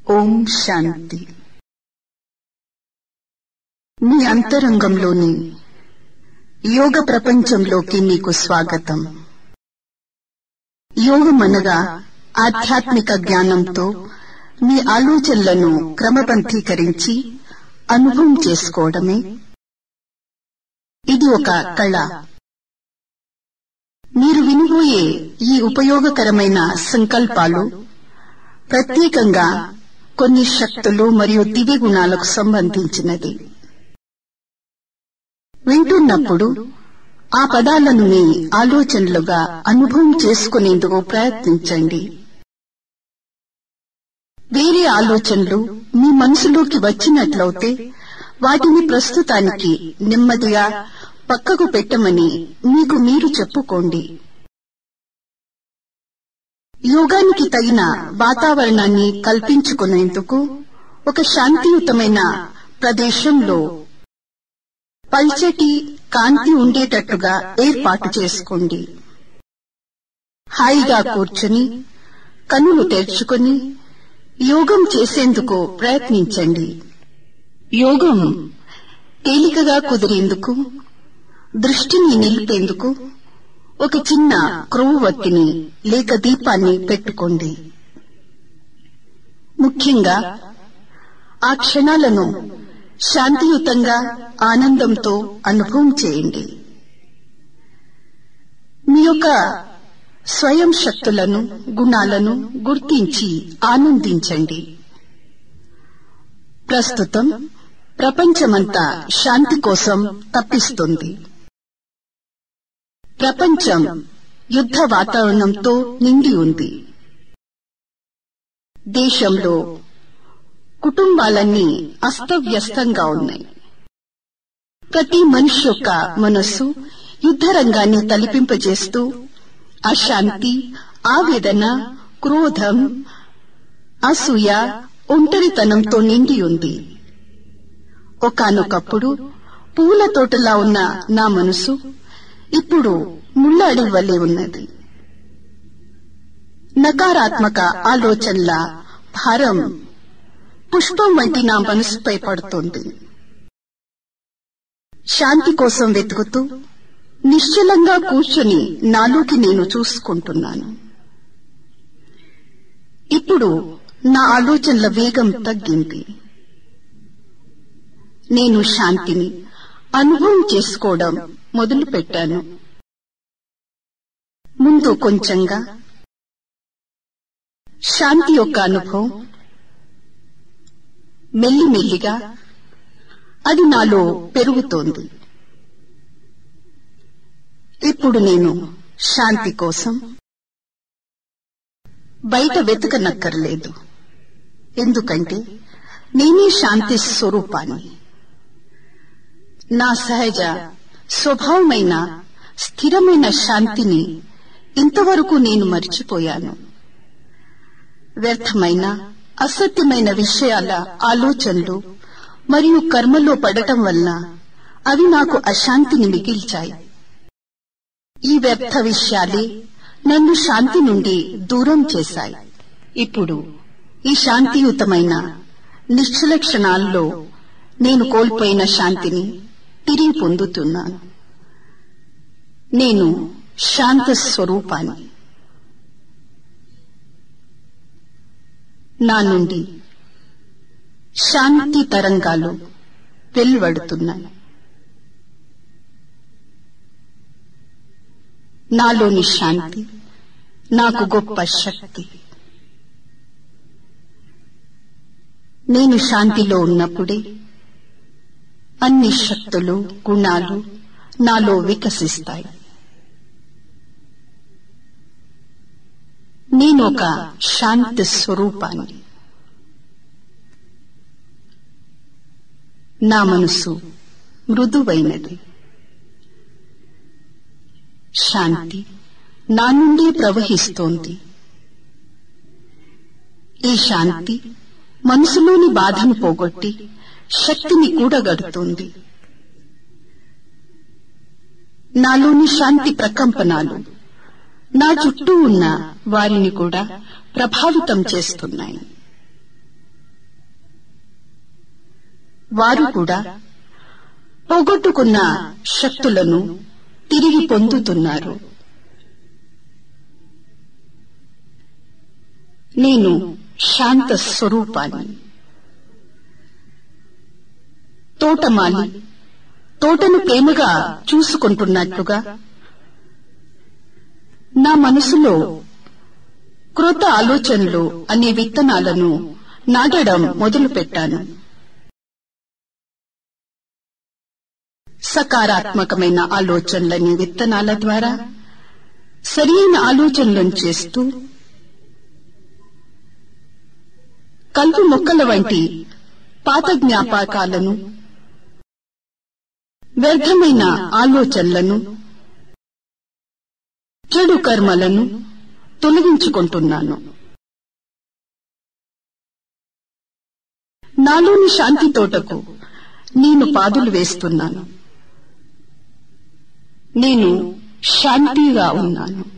ఓం శాంతి మీ అంతరంగంలోని యోగ ప్రపంచంలోకి మీకు స్వాగతం యోగం అనగా ఆధ్యాత్మిక జ్ఞానంతో మీ ఆలోచనలను క్రమబద్ధీకరించి అనుభవం చేసుకోవడమే ఇది ఒక కళ మీరు వినబోయే ఈ ఉపయోగకరమైన సంకల్పాలు ప్రత్యేకంగా కొన్ని శక్తులు మరియు దివ్య గుణాలకు సంబంధించినది వింటున్నప్పుడు ఆ పదాలను మీ ఆలోచనలుగా అనుభవం చేసుకునేందుకు ప్రయత్నించండి వేరే ఆలోచనలు మీ మనసులోకి వచ్చినట్లయితే వాటిని ప్రస్తుతానికి నెమ్మదిగా పక్కకు పెట్టమని మీకు మీరు చెప్పుకోండి యోగానికి తగిన వాతావరణాన్ని కల్పించుకునేందుకు ఒక శాంతియుతమైన ప్రదేశంలో పల్చటి కాంతి ఉండేటట్టుగా ఏర్పాటు చేసుకోండి హాయిగా కూర్చుని కన్నులు తెరుచుకొని యోగం చేసేందుకు ప్రయత్నించండి యోగం తేలికగా కుదిరేందుకు దృష్టిని నిలిపేందుకు ఒక చిన్న క్రొవ్వొత్తిని లేక దీపాన్ని పెట్టుకోండి ముఖ్యంగా ఆ క్షణాలను శాంతియుతంగా ఆనందంతో అనుభవం చేయండి మీ యొక్క స్వయం శక్తులను గుణాలను గుర్తించి ఆనందించండి ప్రస్తుతం ప్రపంచమంతా శాంతి కోసం తప్పిస్తుంది ప్రపంచం యుద్ధ వాతావరణంతో నిండి ఉంది దేశంలో కుటుంబాలన్నీ అస్తవ్యస్తంగా ఉన్నాయి ప్రతి మనిషి యొక్క మనస్సు యుద్ధ రంగాన్ని తలిపింపజేస్తూ అశాంతి ఆవేదన క్రోధం అసూయ ఒంటరితనంతో నిండి ఉంది ఒకనొకప్పుడు పూల తోటలా ఉన్న నా మనసు ఇప్పుడు ముళ్ళ అడవి వల్లే ఉన్నది నకారాత్మక ఆలోచనల భారం పుష్పం వంటి నా మనసుపై పడుతోంది శాంతి కోసం వెతుకుతూ నిశ్చలంగా కూర్చొని నాలోకి నేను చూసుకుంటున్నాను ఇప్పుడు నా ఆలోచనల వేగం తగ్గింది నేను శాంతిని అనుభవం చేసుకోవడం మొదలు పెట్టాను ముందు కొంచెంగా శాంతి యొక్క అనుభవం మెల్లిమెల్లిగా అది నాలో పెరుగుతోంది ఇప్పుడు నేను శాంతి కోసం బయట వెతకనక్కర్లేదు ఎందుకంటే నేనే శాంతి స్వరూపాన్ని నా సహజ స్వభావమైన స్థిరమైన శాంతిని ఇంతవరకు నేను మర్చిపోయాను వ్యర్థమైన అసత్యమైన విషయాల ఆలోచనలు మరియు కర్మలో పడటం వల్ల అవి నాకు అశాంతిని మిగిల్చాయి ఈ వ్యర్థ విషయాలే నన్ను శాంతి నుండి దూరం చేశాయి ఇప్పుడు ఈ శాంతియుతమైన నిశ్చల క్షణాల్లో నేను కోల్పోయిన శాంతిని తిరిగి పొందుతున్నాను నేను శాంత స్వరూపాన్ని నా నుండి శాంతి తరంగాలు వెలువడుతున్నాయి నాలోని శాంతి నాకు గొప్ప శక్తి నేను శాంతిలో ఉన్నప్పుడే అన్ని శక్తులు గుణాలు నాలో వికసిస్తాయి నేను ఒక శాంతి స్వరూపాన్ని నా మనసు మృదువైనది శాంతి నా నుండి ప్రవహిస్తోంది ఈ శాంతి మనసులోని బాధను పోగొట్టి శక్తిని కూడగడుతోంది నాలోని శాంతి ప్రకంపనాలు నా చుట్టూ ఉన్న వారిని కూడా ప్రభావితం చేస్తున్నాయి వారు కూడా పోగొట్టుకున్న శక్తులను తిరిగి పొందుతున్నారు నేను శాంత స్వరూపాన్ని తోటమాలి తోటను ప్రేమగా చూసుకుంటున్నట్లుగా నా మనసులో క్రొత్త ఆలోచనలు అనే విత్తనాలను నాటడం మొదలుపెట్టాను సకారాత్మకమైన ఆలోచనలని విత్తనాల ద్వారా సరియైన ఆలోచనలను చేస్తూ కలుపు మొక్కల వంటి పాత జ్ఞాపకాలను వ్యర్థమైన ఆలోచనలను చెడు కర్మలను తొలగించుకుంటున్నాను నాలోని శాంతి తోటకు నేను పాదులు వేస్తున్నాను నేను శాంతిగా ఉన్నాను